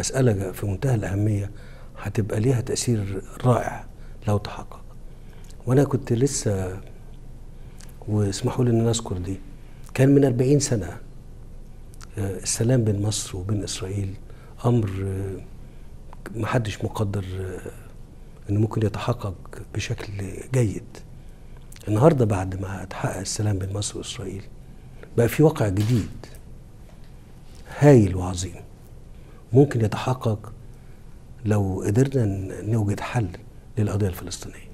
مسألة في منتهى الأهمية هتبقى ليها تأثير رائع لو تحقق وأنا كنت لسه واسمحوا لي أن أذكر دي كان من 40 سنة آه، السلام بين مصر وبين إسرائيل أمر آه، محدش مقدر آه، انه ممكن يتحقق بشكل جيد النهارده بعد ما اتحقق السلام بين مصر واسرائيل بقى في واقع جديد هايل وعظيم ممكن يتحقق لو قدرنا ن- نوجد حل للقضيه الفلسطينيه